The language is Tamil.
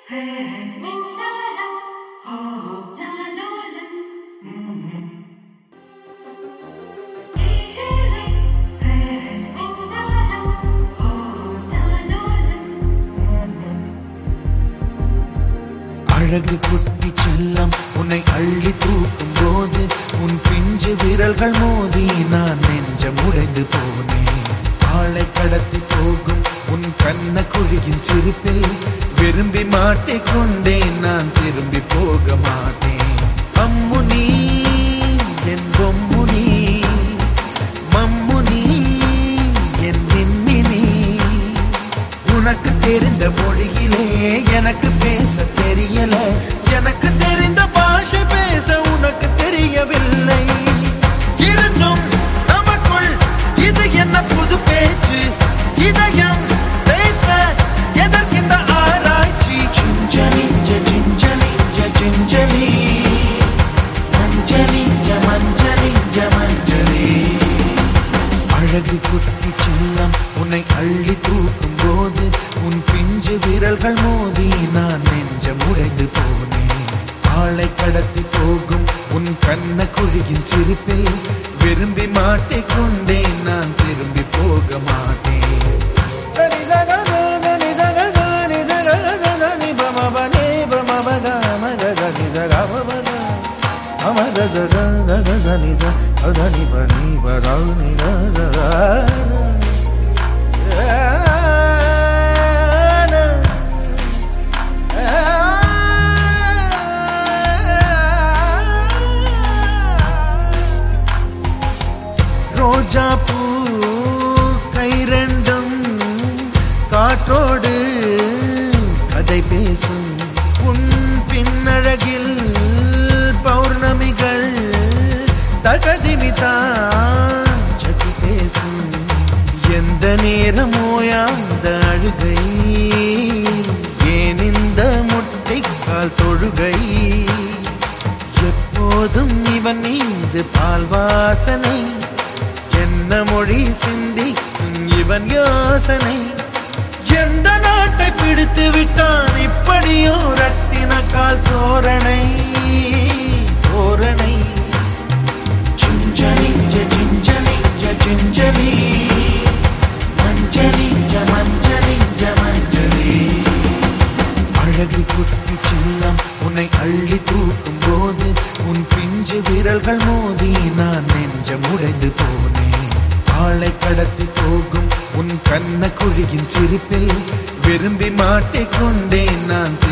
அழகு குட்டி செல்லம் உன்னை அள்ளி தூக்கும் போது உன் பிஞ்சு விரல்கள் மோதி நான் நெஞ்சம் உடைந்து போனேன் ஆளை கடத்தி போகும் உன் கண்ண குழியின் சிரிப்பில் விரும்பி மாட்டிக்கொண்டேன் நான் திரும்பி போக மாட்டேன் அம்மு நீ என் பொம்மு நீ மம்மு நீ என் விண்மினி உனக்கு தெரிந்த மொழியிலே எனக்கு பேச தெரியல எனக்கு தெரிந்த பாஷை பேச உனக்கு தெரியவில்லை இருந்தும் நமக்குள் இது என்ன புது பேச்சு இதயம் பேச எதற்கின்ற ஆராய்ச்சி சிஞ்சலிஞ்ச சிஞ்சலிஞ்ச சிஞ்சலி மஞ்சளிஞ்ச மஞ்சளிஞ்ச மஞ்சளி அழகு குட்டி செல்லம் உன்னை அள்ளி தூக்கும் போது உன் பிஞ்சு விரல்கள் மோதி நான் நெஞ்சம் உடைந்து போனேன் ஆளை கடத்தி போகும் உன் கண்ண குழியின் சிரிப்பில் விரும்பி மாட்டிக்கொண்டேன் நான் திரும்பி போக மாட்டேன் ரோஜா பூ கை ரெண்டும் காற்றோடு கதை பேசும் உன் பின்னழகில் பௌர்ணமிகள் தகதிமிதான் சதி பேசும் எந்த நேரமோ அந்த அழுகை ஏன் இந்த முட்டைக்கால் தொழுகை எப்போதும் இவன் மீது பால் வாசனை என்ன மொழி சிந்தி இவன் யோசனை எந்த நாட்டை பிடித்து விட்டான் இப்படியோ ரட்டின கால் தோரணை தோரணை சிஞ்சலிஞ்ச சிஞ்சலிஞ்ச சிஞ்சலி மஞ்சளிஞ்ச மஞ்சளிஞ்ச மஞ்சளி அழகு குட்டி செல்லம் உன்னை அள்ளி தூக்கும் போது உன் பிஞ்சு விரல்கள் மோதி நான் நெஞ்சம் உடைந்து போனேன் ஆளை கடத்தி போகும் உன் கண்ண குழியின் சிரிப்பில் விரும்பி மாட்டிக்கொண்டேன் நான்